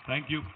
thank you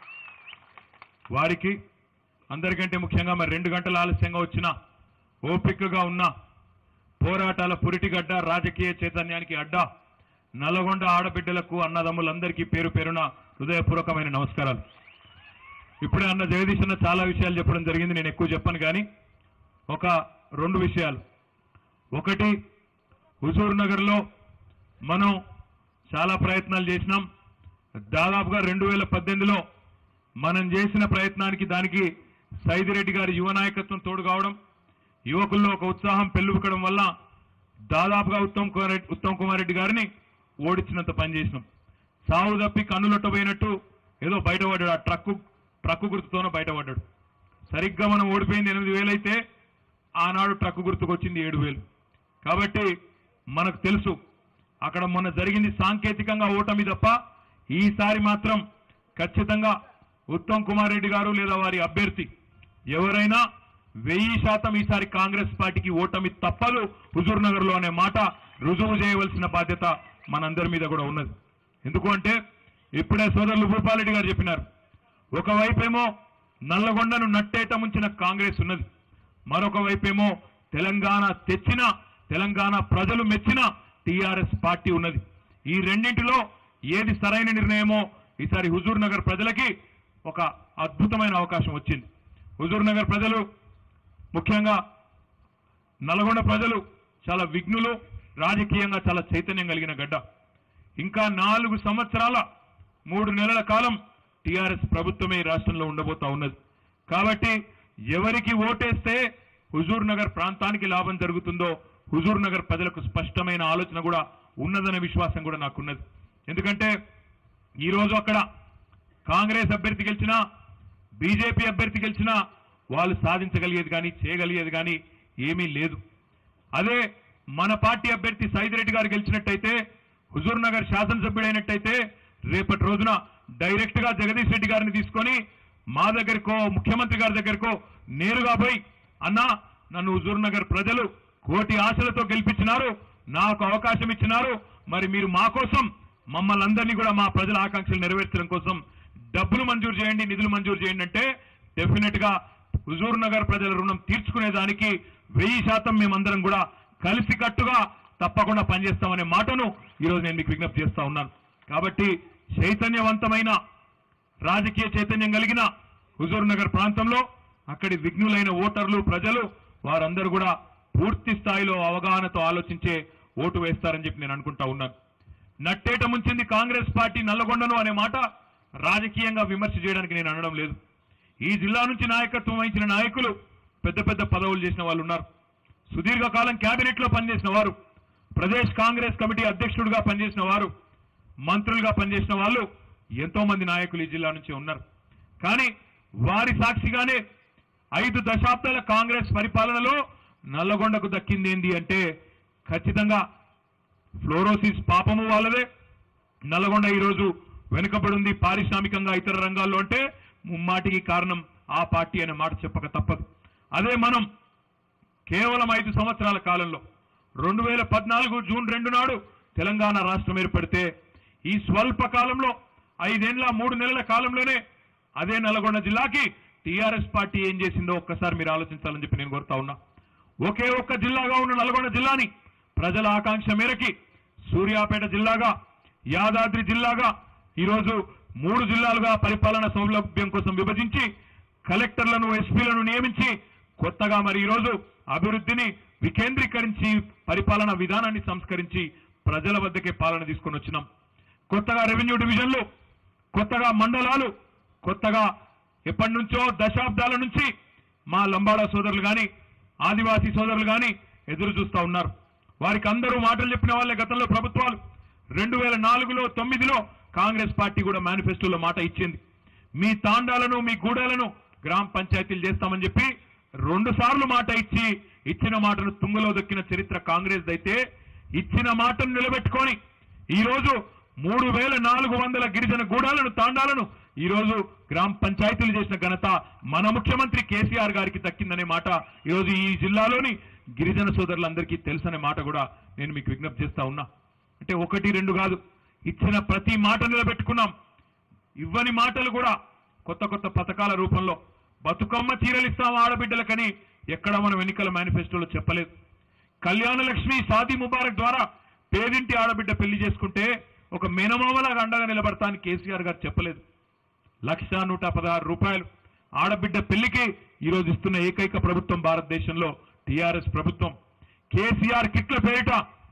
వారికి అందరికంటే ముఖ్యంగా మరి రెండు గంటల ఆలస్యంగా వచ్చిన ఓపికగా ఉన్న పోరాటాల పురిటిగడ్డ రాజకీయ చైతన్యానికి అడ్డ నల్లగొండ ఆడబిడ్డలకు అన్నదమ్ములందరికీ పేరు పేరున హృదయపూర్వకమైన నమస్కారాలు ఇప్పుడే అన్న జగదీష్ అన్న చాలా విషయాలు చెప్పడం జరిగింది నేను ఎక్కువ చెప్పను కానీ ఒక రెండు విషయాలు ఒకటి హుజూర్ నగర్లో మనం చాలా ప్రయత్నాలు చేసినాం దాదాపుగా రెండు వేల పద్దెనిమిదిలో మనం చేసిన ప్రయత్నానికి దానికి సైదిరెడ్డి గారి యువ నాయకత్వం తోడు కావడం యువకుల్లో ఒక ఉత్సాహం పెళ్ళుబుకడం వల్ల దాదాపుగా ఉత్తమ్ కుమార్ రెడ్డి ఉత్తమ్ కుమార్ రెడ్డి గారిని ఓడించినంత పని చేసినాం సావు తప్పి కన్నులొట్టబోయినట్టు ఏదో బయటపడ్డాడు ఆ ట్రక్కు ట్రక్కు గుర్తుతోనే బయటపడ్డాడు సరిగ్గా మనం ఓడిపోయింది ఎనిమిది వేలైతే ఆనాడు ట్రక్కు గుర్తుకు వచ్చింది ఏడు వేలు కాబట్టి మనకు తెలుసు అక్కడ మొన్న జరిగింది సాంకేతికంగా ఓటమి తప్ప ఈసారి మాత్రం ఖచ్చితంగా ఉత్తమ్ కుమార్ రెడ్డి గారు లేదా వారి అభ్యర్థి ఎవరైనా వెయ్యి శాతం ఈసారి కాంగ్రెస్ పార్టీకి ఓటమి తప్పదు హుజూర్ నగర్ లో అనే మాట రుజువు చేయవలసిన బాధ్యత మనందరి మీద కూడా ఉన్నది ఎందుకు అంటే ఇప్పుడే సోదరులు భూపాలరెడ్డి గారు చెప్పినారు ఒకవైపేమో నల్లగొండను నట్టేట ముంచిన కాంగ్రెస్ ఉన్నది మరొక వైపేమో తెలంగాణ తెచ్చిన తెలంగాణ ప్రజలు మెచ్చిన టీఆర్ఎస్ పార్టీ ఉన్నది ఈ రెండింటిలో ఏది సరైన నిర్ణయమో ఈసారి హుజూర్ నగర్ ప్రజలకి ఒక అద్భుతమైన అవకాశం వచ్చింది హుజూర్ నగర్ ప్రజలు ముఖ్యంగా నల్గొండ ప్రజలు చాలా విఘ్నులు రాజకీయంగా చాలా చైతన్యం కలిగిన గడ్డ ఇంకా నాలుగు సంవత్సరాల మూడు నెలల కాలం టీఆర్ఎస్ ప్రభుత్వమే ఈ రాష్ట్రంలో ఉండబోతా ఉన్నది కాబట్టి ఎవరికి ఓటేస్తే హుజూర్ నగర్ ప్రాంతానికి లాభం జరుగుతుందో హుజూర్ నగర్ ప్రజలకు స్పష్టమైన ఆలోచన కూడా ఉన్నదనే విశ్వాసం కూడా నాకున్నది ఎందుకంటే ఈ రోజు అక్కడ కాంగ్రెస్ అభ్యర్థి గెలిచినా బీజేపీ అభ్యర్థి గెలిచినా వాళ్ళు సాధించగలిగేది కానీ చేయగలిగేది కానీ ఏమీ లేదు అదే మన పార్టీ అభ్యర్థి సైదిరెడ్డి గారు గెలిచినట్టయితే హుజూర్ నగర్ శాసనసభ్యుడైనట్టయితే రేపటి రోజున డైరెక్ట్ గా జగదీష్ రెడ్డి గారిని తీసుకొని మా దగ్గరకో ముఖ్యమంత్రి గారి దగ్గరకో నేరుగా పోయి అన్నా నన్ను హుజూర్ నగర్ ప్రజలు కోటి ఆశలతో గెలిపించినారు నాకు అవకాశం ఇచ్చినారు మరి మీరు మా కోసం మమ్మల్ని అందరినీ కూడా మా ప్రజల ఆకాంక్షలు నెరవేర్చడం కోసం డబ్బులు మంజూరు చేయండి నిధులు మంజూరు చేయండి అంటే డెఫినెట్ గా హుజూర్ నగర్ ప్రజల రుణం తీర్చుకునే దానికి వెయ్యి శాతం మేమందరం కూడా కలిసికట్టుగా తప్పకుండా పనిచేస్తామనే మాటను ఈరోజు నేను మీకు విజ్ఞప్తి చేస్తా ఉన్నాను కాబట్టి చైతన్యవంతమైన రాజకీయ చైతన్యం కలిగిన హుజూర్ నగర్ ప్రాంతంలో అక్కడి విఘ్నులైన ఓటర్లు ప్రజలు వారందరూ కూడా పూర్తి స్థాయిలో అవగాహనతో ఆలోచించే ఓటు వేస్తారని చెప్పి నేను అనుకుంటా ఉన్నాను నట్టేట ముంచింది కాంగ్రెస్ పార్టీ నల్లగొండను అనే మాట రాజకీయంగా విమర్శ చేయడానికి నేను అనడం లేదు ఈ జిల్లా నుంచి నాయకత్వం వహించిన నాయకులు పెద్ద పెద్ద పదవులు చేసిన వాళ్ళు ఉన్నారు సుదీర్ఘకాలం కేబినెట్ లో పనిచేసిన వారు ప్రదేశ్ కాంగ్రెస్ కమిటీ అధ్యక్షుడిగా పనిచేసిన వారు మంత్రులుగా పనిచేసిన వాళ్ళు ఎంతో మంది నాయకులు ఈ జిల్లా నుంచి ఉన్నారు కానీ వారి సాక్షిగానే ఐదు దశాబ్దాల కాంగ్రెస్ పరిపాలనలో నల్లగొండకు దక్కింది ఏంది అంటే ఖచ్చితంగా ఫ్లోరోసిస్ పాపము వాళ్ళదే నల్గొండ ఈరోజు వెనుకబడింది పారిశ్రామికంగా ఇతర రంగాల్లో అంటే ముమ్మాటికి కారణం ఆ పార్టీ అనే మాట చెప్పక తప్పదు అదే మనం కేవలం ఐదు సంవత్సరాల కాలంలో రెండు వేల పద్నాలుగు జూన్ రెండు నాడు తెలంగాణ రాష్ట్రం ఏర్పడితే ఈ స్వల్ప కాలంలో ఐదేళ్ల మూడు నెలల కాలంలోనే అదే నల్గొండ జిల్లాకి టీఆర్ఎస్ పార్టీ ఏం చేసిందో ఒక్కసారి మీరు ఆలోచించాలని చెప్పి నేను కోరుతా ఉన్నా ఒకే ఒక్క జిల్లాగా ఉన్న నల్గొండ జిల్లాని ప్రజల ఆకాంక్ష మేరకి సూర్యాపేట జిల్లాగా యాదాద్రి జిల్లాగా ఈరోజు మూడు జిల్లాలుగా పరిపాలన సౌలభ్యం కోసం విభజించి కలెక్టర్లను ఎస్పీలను నియమించి కొత్తగా మరి ఈరోజు అభివృద్ధిని వికేంద్రీకరించి పరిపాలన విధానాన్ని సంస్కరించి ప్రజల వద్దకే పాలన తీసుకొని వచ్చినాం కొత్తగా రెవెన్యూ డివిజన్లు కొత్తగా మండలాలు కొత్తగా ఎప్పటి నుంచో దశాబ్దాల నుంచి మా లంబాడా సోదరులు గాని ఆదివాసీ సోదరులు గాని ఎదురు చూస్తా ఉన్నారు వారికి అందరూ మాటలు చెప్పిన వాళ్ళే గతంలో ప్రభుత్వాలు రెండు వేల నాలుగులో తొమ్మిదిలో కాంగ్రెస్ పార్టీ కూడా మేనిఫెస్టోలో మాట ఇచ్చింది మీ తాండాలను మీ గూడాలను గ్రామ పంచాయతీలు చేస్తామని చెప్పి రెండు సార్లు మాట ఇచ్చి ఇచ్చిన మాటను తుంగలో దొక్కిన చరిత్ర కాంగ్రెస్ అయితే ఇచ్చిన మాటను నిలబెట్టుకొని ఈ రోజు మూడు వేల నాలుగు వందల గిరిజన గూడాలను తాండాలను ఈ రోజు గ్రామ పంచాయతీలు చేసిన ఘనత మన ముఖ్యమంత్రి కేసీఆర్ గారికి దక్కిందనే మాట ఈ రోజు ఈ జిల్లాలోని గిరిజన సోదరులందరికీ తెలుసనే మాట కూడా నేను మీకు విజ్ఞప్తి చేస్తా ఉన్నా అంటే ఒకటి రెండు కాదు ఇచ్చిన ప్రతి మాట నిలబెట్టుకున్నాం ఇవ్వని మాటలు కూడా కొత్త కొత్త పథకాల రూపంలో బతుకమ్మ చీరలు ఇస్తాం ఆడబిడ్డలకని ఎక్కడ మనం ఎన్నికల మేనిఫెస్టోలో చెప్పలేదు కళ్యాణ లక్ష్మి షాదీ ముబారక్ ద్వారా పేదింటి ఆడబిడ్డ పెళ్లి చేసుకుంటే ఒక మేనమామలాగా అండగా నిలబడతానికి కేసీఆర్ గారు చెప్పలేదు లక్ష నూట పదహారు రూపాయలు ఆడబిడ్డ పెళ్లికి ఈరోజు ఇస్తున్న ఏకైక ప్రభుత్వం భారతదేశంలో టీఆర్ఎస్ ప్రభుత్వం కేసీఆర్ కిట్ల పేరిట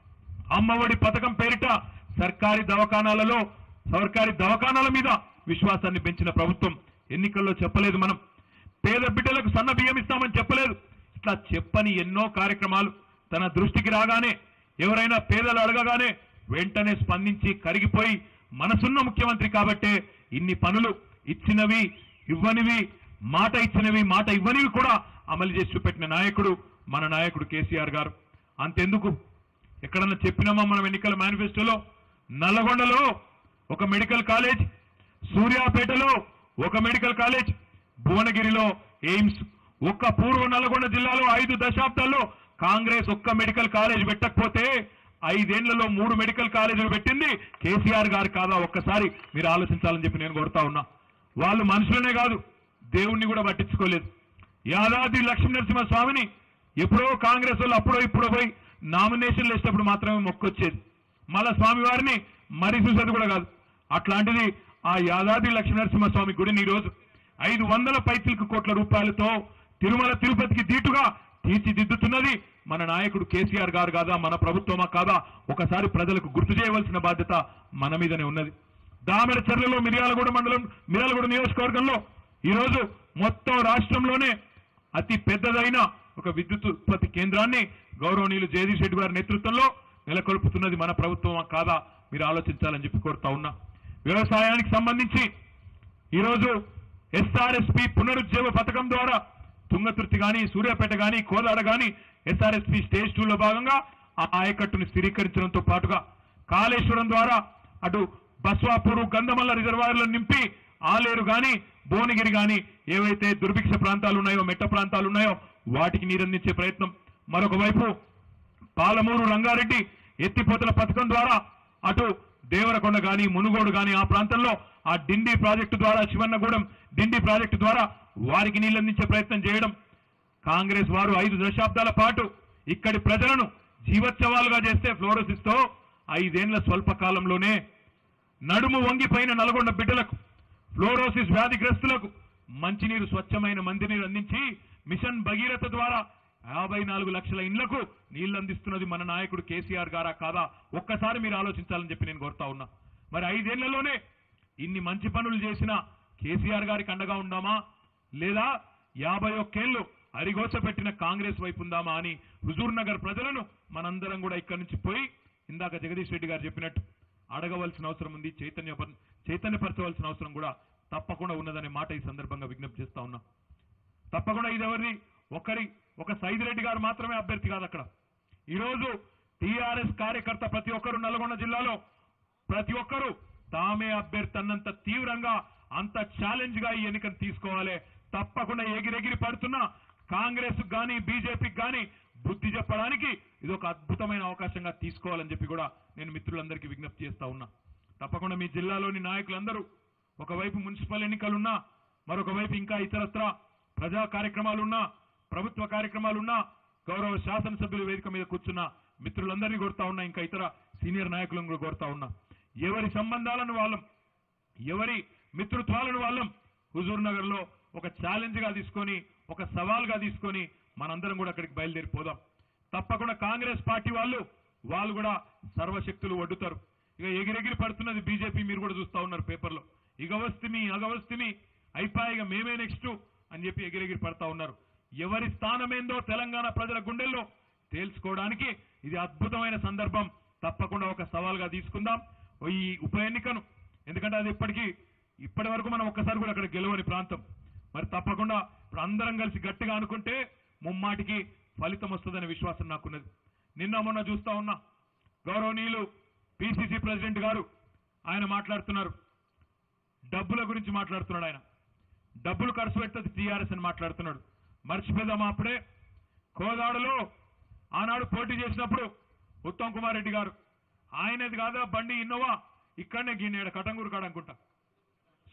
అమ్మఒడి పథకం పేరిట సర్కారీ దవాఖానాలలో సర్కారీ దవాఖానాల మీద విశ్వాసాన్ని పెంచిన ప్రభుత్వం ఎన్నికల్లో చెప్పలేదు మనం పేద బిడ్డలకు సన్న బియ్యం ఇస్తామని చెప్పలేదు ఇట్లా చెప్పని ఎన్నో కార్యక్రమాలు తన దృష్టికి రాగానే ఎవరైనా పేదలు అడగగానే వెంటనే స్పందించి కరిగిపోయి మనసున్న ముఖ్యమంత్రి కాబట్టే ఇన్ని పనులు ఇచ్చినవి ఇవ్వనివి మాట ఇచ్చినవి మాట ఇవ్వనివి కూడా అమలు చేసి చూపెట్టిన నాయకుడు మన నాయకుడు కేసీఆర్ గారు అంతెందుకు ఎక్కడన్నా చెప్పినామా మనం ఎన్నికల మేనిఫెస్టోలో నల్లగొండలో ఒక మెడికల్ కాలేజ్ సూర్యాపేటలో ఒక మెడికల్ కాలేజ్ భువనగిరిలో ఎయిమ్స్ ఒక్క పూర్వ నల్గొండ జిల్లాలో ఐదు దశాబ్దాల్లో కాంగ్రెస్ ఒక్క మెడికల్ కాలేజ్ పెట్టకపోతే ఐదేళ్లలో మూడు మెడికల్ కాలేజీలు పెట్టింది కేసీఆర్ గారు కాదా ఒక్కసారి మీరు ఆలోచించాలని చెప్పి నేను కోరుతా ఉన్నా వాళ్ళు మనుషులనే కాదు దేవుణ్ణి కూడా పట్టించుకోలేదు యాదాద్రి లక్ష్మీ నరసింహ స్వామిని ఎప్పుడో కాంగ్రెస్ వాళ్ళు అప్పుడో ఇప్పుడో పోయి నామినేషన్లు వేసేటప్పుడు మాత్రమే మొక్కొచ్చేది మళ్ళా స్వామి వారిని మరీ చూసేది కూడా కాదు అట్లాంటిది ఆ యాదాద్రి లక్ష్మీ నరసింహ స్వామి గుడిని ఈ రోజు ఐదు వందల పైచిలకు కోట్ల రూపాయలతో తిరుమల తిరుపతికి దీటుగా తీర్చిదిద్దుతున్నది మన నాయకుడు కేసీఆర్ గారు కాదా మన ప్రభుత్వమా కాదా ఒకసారి ప్రజలకు గుర్తు చేయవలసిన బాధ్యత మన మీదనే ఉన్నది దామెరచర్లలో మిర్యాలగూడ మండలం మిర్యాలగూడ నియోజకవర్గంలో ఈరోజు మొత్తం రాష్ట్రంలోనే అతి పెద్దదైన ఒక విద్యుత్ ఉత్పత్తి కేంద్రాన్ని గౌరవనీయులు జగదీష్ రెడ్డి గారి నేతృత్వంలో నెలకొల్పుతున్నది మన ప్రభుత్వమా కాదా మీరు ఆలోచించాలని చెప్పి కోరుతా ఉన్నా వ్యవసాయానికి సంబంధించి ఈరోజు ఎస్ఆర్ఎస్పి పునరుజ్జీవ పథకం ద్వారా తుంగతుర్తి గాని సూర్యాపేట గాని కోదాడ గాని ఎస్ఆర్ఎస్పి స్టేజ్ టూ లో భాగంగా ఆ ఆయకట్టును స్థిరీకరించడంతో పాటుగా కాళేశ్వరం ద్వారా అటు బస్వాపూరు గంధమల్ల రిజర్వాయర్లను నింపి ఆలేరు గాని భువనగిరి గాని ఏవైతే దుర్భిక్ష ప్రాంతాలు ఉన్నాయో మెట్ట ప్రాంతాలు ఉన్నాయో వాటికి నీరందించే ప్రయత్నం మరొక వైపు పాలమూరు రంగారెడ్డి ఎత్తిపోతల పథకం ద్వారా అటు దేవరకొండ గాని మునుగోడు గాని ఆ ప్రాంతంలో ఆ డిండి ప్రాజెక్టు ద్వారా శివన్నగూడెం డిండి ప్రాజెక్టు ద్వారా వారికి నీళ్లందించే ప్రయత్నం చేయడం కాంగ్రెస్ వారు ఐదు దశాబ్దాల పాటు ఇక్కడి ప్రజలను జీవోత్సవాలుగా చేస్తే ఫ్లోరోసిస్ తో ఐదేళ్ల స్వల్ప కాలంలోనే నడుము వంగిపోయిన నల్గొండ బిడ్డలకు ఫ్లోరోసిస్ వ్యాధిగ్రస్తులకు మంచినీరు స్వచ్ఛమైన మంచినీరు అందించి మిషన్ భగీరథ ద్వారా యాభై నాలుగు లక్షల ఇండ్లకు నీళ్లు అందిస్తున్నది మన నాయకుడు కేసీఆర్ గారా కాదా ఒక్కసారి మీరు ఆలోచించాలని చెప్పి నేను కోరుతా ఉన్నా మరి ఐదేళ్లలోనే ఇన్ని మంచి పనులు చేసిన కేసీఆర్ గారికి అండగా ఉందామా లేదా యాభై ఒక్కేళ్లు అరిగోస పెట్టిన కాంగ్రెస్ వైపు ఉందామా అని హుజూర్ నగర్ ప్రజలను మనందరం కూడా ఇక్కడి నుంచి పోయి ఇందాక జగదీష్ రెడ్డి గారు చెప్పినట్టు అడగవలసిన అవసరం ఉంది చైతన్య చైతన్యపరచవలసిన అవసరం కూడా తప్పకుండా ఉన్నదనే మాట ఈ సందర్భంగా విజ్ఞప్తి చేస్తా ఉన్నా తప్పకుండా ఇది ఎవరిది ఒకరి ఒక సైదిరెడ్డి గారు మాత్రమే అభ్యర్థి కాదు అక్కడ ఈరోజు టీఆర్ఎస్ కార్యకర్త ప్రతి ఒక్కరు నల్గొండ జిల్లాలో ప్రతి ఒక్కరు తామే అభ్యర్థి అన్నంత తీవ్రంగా అంత ఛాలెంజ్ గా ఈ ఎన్నికను తీసుకోవాలి తప్పకుండా ఎగిరెగిరి పడుతున్న కాంగ్రెస్ గాని బీజేపీకి గాని బుద్ధి చెప్పడానికి ఇది ఒక అద్భుతమైన అవకాశంగా తీసుకోవాలని చెప్పి కూడా నేను మిత్రులందరికీ విజ్ఞప్తి చేస్తా ఉన్నా తప్పకుండా మీ జిల్లాలోని నాయకులందరూ ఒకవైపు మున్సిపల్ ఎన్నికలున్నా మరొక వైపు ఇంకా ఇతరత్ర ప్రజా కార్యక్రమాలున్నా ప్రభుత్వ కార్యక్రమాలున్నా గౌరవ శాసనసభ్యుల వేదిక మీద కూర్చున్న మిత్రులందరినీ కోరుతా ఉన్నా ఇంకా ఇతర సీనియర్ నాయకులను కూడా కోరుతా ఉన్నా ఎవరి సంబంధాలను వాళ్ళం ఎవరి మిత్రుత్వాలను వాళ్ళం హుజూర్ నగర్ లో ఒక ఛాలెంజ్ గా తీసుకొని ఒక సవాల్ గా తీసుకొని మనందరం కూడా అక్కడికి బయలుదేరిపోదాం తప్పకుండా కాంగ్రెస్ పార్టీ వాళ్ళు వాళ్ళు కూడా సర్వశక్తులు వడ్డుతారు ఇక ఎగిరెగిరి పడుతున్నది బీజేపీ మీరు కూడా చూస్తా ఉన్నారు పేపర్లో ఇగవస్తిమి అగవస్తిమి అయిపోయి ఇక మేమే నెక్స్ట్ అని చెప్పి ఎగిరెగిరి పడతా ఉన్నారు ఎవరి స్థానమేందో తెలంగాణ ప్రజల గుండెల్లో తేల్చుకోవడానికి ఇది అద్భుతమైన సందర్భం తప్పకుండా ఒక సవాల్గా తీసుకుందాం ఈ ఉప ఎన్నికను ఎందుకంటే అది ఇప్పటికీ ఇప్పటి వరకు మనం ఒక్కసారి కూడా అక్కడ గెలవని ప్రాంతం మరి తప్పకుండా ఇప్పుడు అందరం కలిసి గట్టిగా అనుకుంటే ముమ్మాటికి ఫలితం వస్తుందనే విశ్వాసం నాకున్నది నిన్న మొన్న చూస్తా ఉన్నా గౌరవనీయులు పిసిసి ప్రెసిడెంట్ గారు ఆయన మాట్లాడుతున్నారు డబ్బుల గురించి మాట్లాడుతున్నాడు ఆయన డబ్బులు ఖర్చు పెట్టదు టీఆర్ఎస్ అని మాట్లాడుతున్నాడు మర్చిపోదామా అప్పుడే కోదాడులో ఆనాడు పోటీ చేసినప్పుడు ఉత్తమ్ కుమార్ రెడ్డి గారు ఆయనది కాదా బండి ఇన్నోవా ఇక్కడనే గిన్నెడ కటంగూరు కాడ అనుకుంటా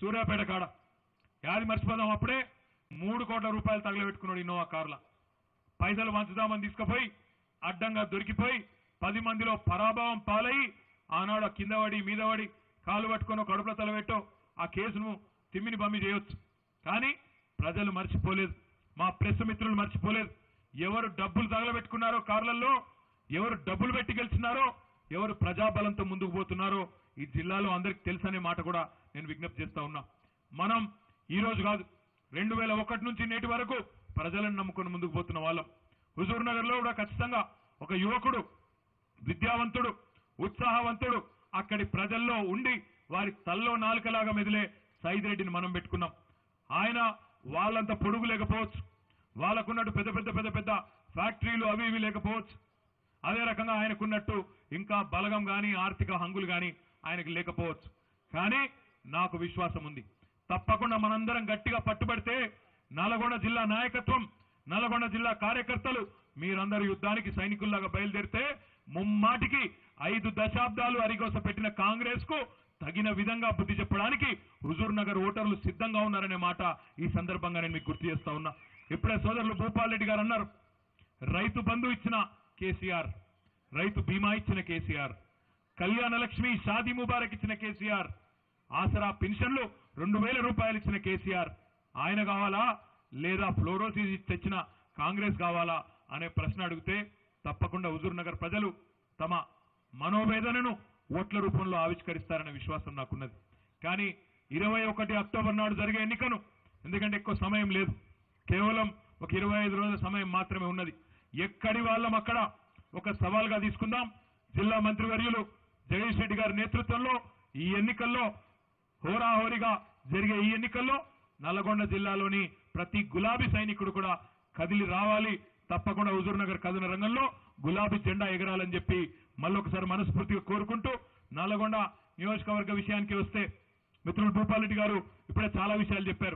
సూర్యాపేట కాడ యాది మర్చిపోదాం అప్పుడే మూడు కోట్ల రూపాయలు తగలబెట్టుకున్నాడు ఇన్నోవా కార్ల పైసలు వంచుదామని తీసుకుపోయి అడ్డంగా దొరికిపోయి పది మందిలో పరాభవం పాలయ్యి ఆనాడు ఆ కింద పడి మీద పడి కాలు పట్టుకొని ఒక కడుపులో తలబెట్టో ఆ కేసును తిమ్మిని బమ్మి చేయొచ్చు కానీ ప్రజలు మర్చిపోలేదు మా ప్రెస్ మిత్రులు మర్చిపోలేదు ఎవరు డబ్బులు తగలబెట్టుకున్నారో కార్లలో ఎవరు డబ్బులు పెట్టి గెలిచినారో ఎవరు ప్రజాబలంతో ముందుకు పోతున్నారో ఈ జిల్లాలో అందరికి తెలుసనే మాట కూడా నేను విజ్ఞప్తి చేస్తా ఉన్నా మనం ఈ రోజు కాదు రెండు వేల ఒకటి నుంచి నేటి వరకు ప్రజలను నమ్ముకొని ముందుకు పోతున్న వాళ్ళం హుజూర్ నగర్ లో కూడా ఖచ్చితంగా ఒక యువకుడు విద్యావంతుడు ఉత్సాహవంతుడు అక్కడి ప్రజల్లో ఉండి వారి తల్లో నాలుకలాగా మెదిలే సైద్ రెడ్డిని మనం పెట్టుకున్నాం ఆయన వాళ్ళంత పొడుగు లేకపోవచ్చు వాళ్ళకున్నట్టు పెద్ద పెద్ద పెద్ద పెద్ద ఫ్యాక్టరీలు అవి ఇవి లేకపోవచ్చు అదే రకంగా ఆయనకున్నట్టు ఇంకా బలగం గాని ఆర్థిక హంగులు గాని ఆయనకు లేకపోవచ్చు కానీ నాకు విశ్వాసం ఉంది తప్పకుండా మనందరం గట్టిగా పట్టుబడితే నల్గొండ జిల్లా నాయకత్వం నల్గొండ జిల్లా కార్యకర్తలు మీరందరూ యుద్ధానికి సైనికుల్లాగా బయలుదేరితే ముమ్మాటికి ఐదు దశాబ్దాలు అరిగోస పెట్టిన కాంగ్రెస్ కు తగిన విధంగా బుద్ధి చెప్పడానికి హుజూర్ నగర్ ఓటర్లు సిద్ధంగా ఉన్నారనే మాట ఈ సందర్భంగా నేను మీకు గుర్తు చేస్తా ఉన్నా ఇప్పుడే సోదరులు భూపాల్ రెడ్డి గారు అన్నారు రైతు బంధు ఇచ్చిన కేసీఆర్ రైతు బీమా ఇచ్చిన కేసీఆర్ కళ్యాణ లక్ష్మి షాదీ ముబారక్ ఇచ్చిన కేసీఆర్ ఆసరా పెన్షన్లు రెండు వేల రూపాయలు ఇచ్చిన కేసీఆర్ ఆయన కావాలా లేదా ఫ్లోరోసిస్ తెచ్చిన కాంగ్రెస్ కావాలా అనే ప్రశ్న అడిగితే తప్పకుండా హుజూర్ నగర్ ప్రజలు తమ మనోవేదనను ఓట్ల రూపంలో ఆవిష్కరిస్తారనే విశ్వాసం నాకున్నది కానీ ఇరవై ఒకటి అక్టోబర్ నాడు జరిగే ఎన్నికను ఎందుకంటే ఎక్కువ సమయం లేదు కేవలం ఒక ఇరవై ఐదు రోజుల సమయం మాత్రమే ఉన్నది ఎక్కడి వాళ్ళం అక్కడ ఒక సవాల్గా తీసుకుందాం జిల్లా మంత్రివర్యులు జగదీష్ రెడ్డి గారి నేతృత్వంలో ఈ ఎన్నికల్లో హోరాహోరీగా జరిగే ఈ ఎన్నికల్లో నల్లగొండ జిల్లాలోని ప్రతి గులాబీ సైనికుడు కూడా కదిలి రావాలి తప్పకుండా హుజూర్ నగర్ కథన రంగంలో గులాబీ జెండా ఎగరాలని చెప్పి మళ్ళొకసారి మనస్ఫూర్తిగా కోరుకుంటూ నల్లగొండ నియోజకవర్గ విషయానికి వస్తే మిత్రులు భూపాల్ రెడ్డి గారు ఇప్పుడే చాలా విషయాలు చెప్పారు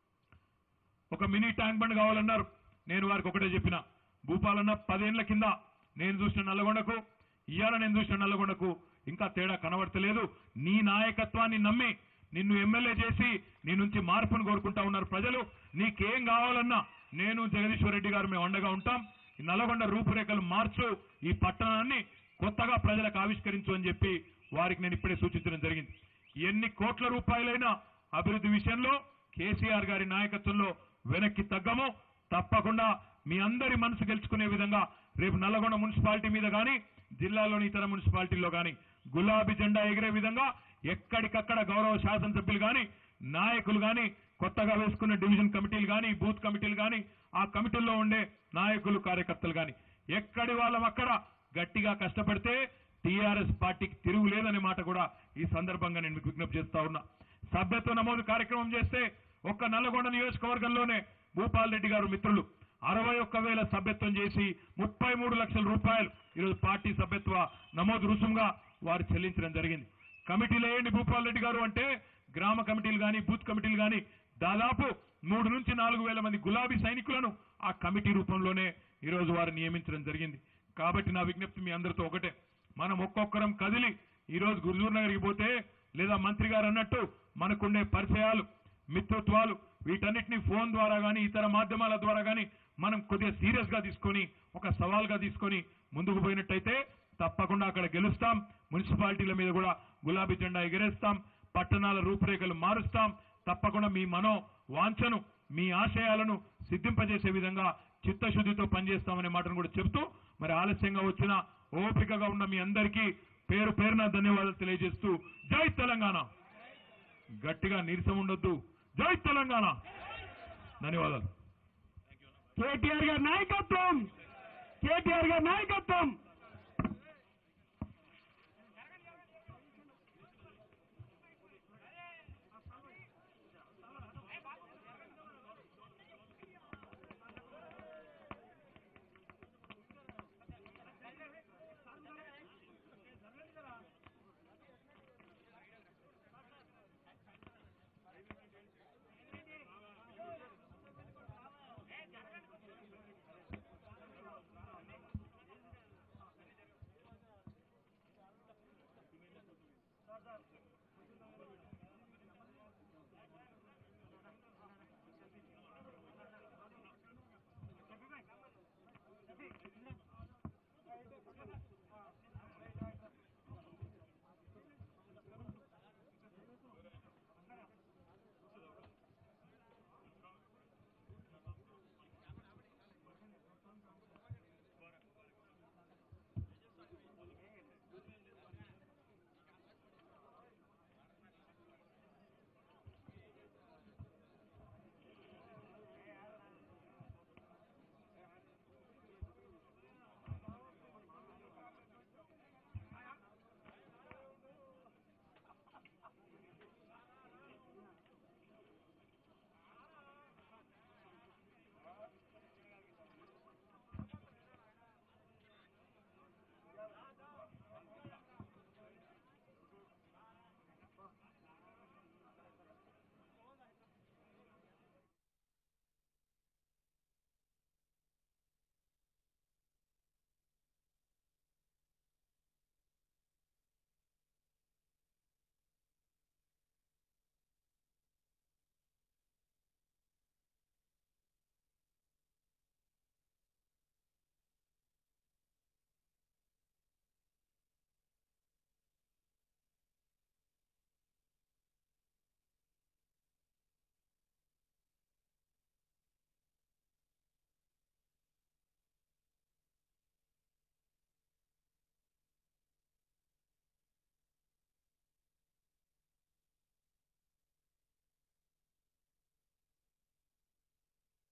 ఒక మినీ ట్యాంక్ బండ్ కావాలన్నారు నేను వారికి ఒకటే చెప్పిన భూపాలన్న పదేళ్ల కింద నేను చూసిన నల్లగొండకు ఇవాళ నేను చూసిన నల్లగొండకు ఇంకా తేడా కనబడతలేదు నీ నాయకత్వాన్ని నమ్మి నిన్ను ఎమ్మెల్యే చేసి నీ నుంచి మార్పును కోరుకుంటా ఉన్నారు ప్రజలు నీకేం కావాలన్నా నేను జగదీశ్వర్ రెడ్డి గారు మేము అండగా ఉంటాం ఈ నల్లగొండ రూపురేఖలు మార్చు ఈ పట్టణాన్ని కొత్తగా ప్రజలకు ఆవిష్కరించు అని చెప్పి వారికి నేను ఇప్పుడే సూచించడం జరిగింది ఎన్ని కోట్ల రూపాయలైన అభివృద్ధి విషయంలో కేసీఆర్ గారి నాయకత్వంలో వెనక్కి తగ్గము తప్పకుండా మీ అందరి మనసు గెలుచుకునే విధంగా రేపు నల్లగొండ మున్సిపాలిటీ మీద గాని జిల్లాలోని ఇతర మున్సిపాలిటీల్లో గాని గులాబీ జెండా ఎగిరే విధంగా ఎక్కడికక్కడ గౌరవ శాసనసభ్యులు గాని నాయకులు గాని కొత్తగా వేసుకున్న డివిజన్ కమిటీలు గాని బూత్ కమిటీలు గాని ఆ కమిటీల్లో ఉండే నాయకులు కార్యకర్తలు గాని ఎక్కడి వాళ్ళం అక్కడ గట్టిగా కష్టపడితే టీఆర్ఎస్ పార్టీకి తిరుగులేదనే మాట కూడా ఈ సందర్భంగా నేను మీకు విజ్ఞప్తి చేస్తా ఉన్నా సభ్యత్వ నమోదు కార్యక్రమం చేస్తే ఒక్క నల్లగొండ నియోజకవర్గంలోనే భూపాల్ రెడ్డి గారు మిత్రులు అరవై ఒక్క వేల సభ్యత్వం చేసి ముప్పై మూడు లక్షల రూపాయలు ఈరోజు పార్టీ సభ్యత్వ నమోదు రుసుముగా వారు చెల్లించడం జరిగింది కమిటీలు వేయండి భూపాల్ రెడ్డి గారు అంటే గ్రామ కమిటీలు గాని బూత్ కమిటీలు గాని దాదాపు మూడు నుంచి నాలుగు వేల మంది గులాబీ సైనికులను ఆ కమిటీ రూపంలోనే ఈరోజు వారు నియమించడం జరిగింది కాబట్టి నా విజ్ఞప్తి మీ అందరితో ఒకటే మనం ఒక్కొక్కరం కదిలి ఈ రోజు గురుజూర్ నగర్కి పోతే లేదా మంత్రి గారు అన్నట్టు మనకుండే పరిచయాలు మిత్రత్వాలు వీటన్నిటిని ఫోన్ ద్వారా గాని ఇతర మాధ్యమాల ద్వారా గాని మనం కొద్దిగా సీరియస్ గా తీసుకొని ఒక సవాల్గా తీసుకొని ముందుకు పోయినట్టయితే తప్పకుండా అక్కడ గెలుస్తాం మున్సిపాలిటీల మీద కూడా గులాబీ జెండా ఎగరేస్తాం పట్టణాల రూపురేఖలు మారుస్తాం తప్పకుండా మీ మనో వాంఛను మీ ఆశయాలను సిద్ధింపజేసే విధంగా చిత్తశుద్ధితో పనిచేస్తామనే మాటను కూడా చెప్తూ మరి ఆలస్యంగా వచ్చిన ఓపికగా ఉన్న మీ అందరికీ పేరు పేరున ధన్యవాదాలు తెలియజేస్తూ జై తెలంగాణ గట్టిగా నీరసం ఉండొద్దు జై తెలంగాణ ధన్యవాదాలు కేటీఆర్ గారి నాయకత్వం కేటీఆర్ గారి నాయకత్వం